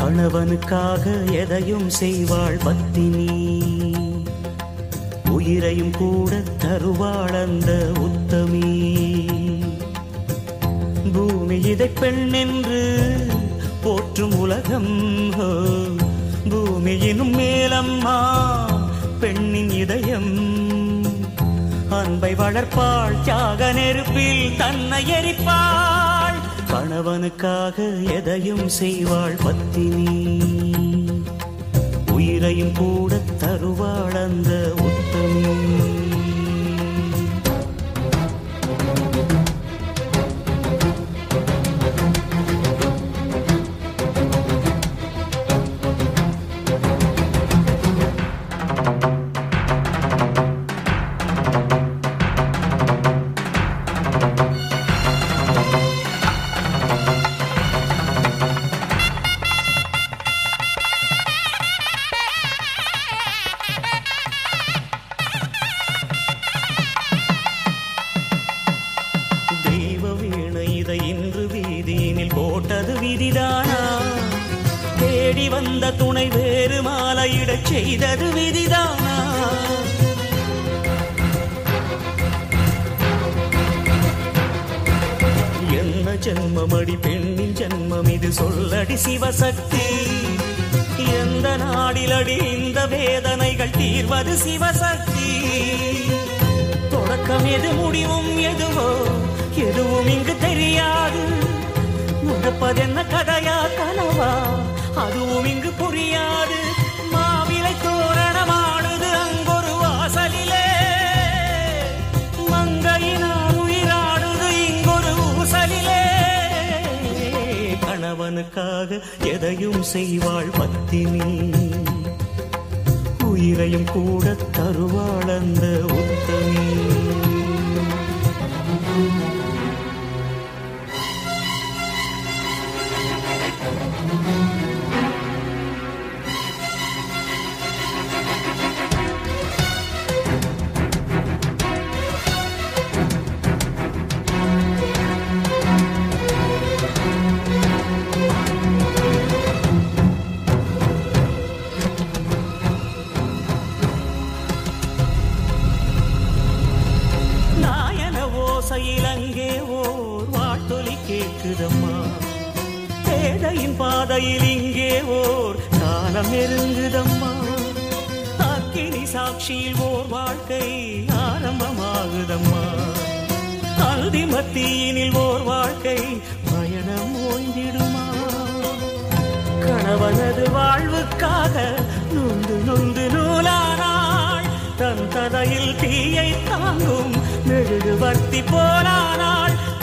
கணவனுக்காக எதையும் செய்வாள் பத்தினி உயிரையும் கூட தருவாள் அந்த உத்தமி பூமி இதை பெண் என்று போற்றும் உலகம் ஹோ. பூமியினும் மேலம்மா பெண்ணின் இதயம் அன்பை வளர்ப்பாள் தியாக நெருப்பில் தன்னை எரிப்பாள் கணவனுக்காக எதையும் செய்வாள் பத்தினி உயிரையும் கூட தருவாள் அந்த உத்தமி தெய்வ வீணை இதை இன்று வீதியினில் போட்டது விதிதானா தேடி வந்த துணை வேறு மாலையிடச் செய்தது விதிதானா என்ன ஜென்மமடி பெண்ணின் ஜென்மம் இது சொல்லடி சிவசக்தி எந்த நாடிலடி இந்த வேதனைகள் தீர்வது சிவசக்தி தொடக்கம் எது முடிவும் எதுவோ எதுவும் இங்கு தெரியாது நடப்பதென்ன கதையா கனவா அதுவும் இங்கு புரியாது மாவிலை தோரணமானது அங்கொரு வாசலிலே மங்கையினார் உயிராடுது இங்கொரு ஊசலிலே கணவனுக்காக எதையும் செய்வாள் பத்தினி உயிரையும் கூட தருவாள் அந்த உத்தமி நாயன ஓசையில் அங்கே ஓர் வாட்டொலி கேட்குதம்மா பேதையின் பாதையில் இங்கே ஓர் காலம் நெருங்குதம்மா அக்கினி சாட்சியில் ஓர் வாழ்க்கை ஆரம்பமாகுதம்மா அல்தி மத்தியினில் ஓர் வாழ்க்கை பயணம் ஓய்ந்திடுமா கணவனது வாழ்வுக்காக நொந்து நொந்து நூலானாள் தன் கதையில் தீயை தாங்கும் மெழுகுவர்த்தி போலானாள்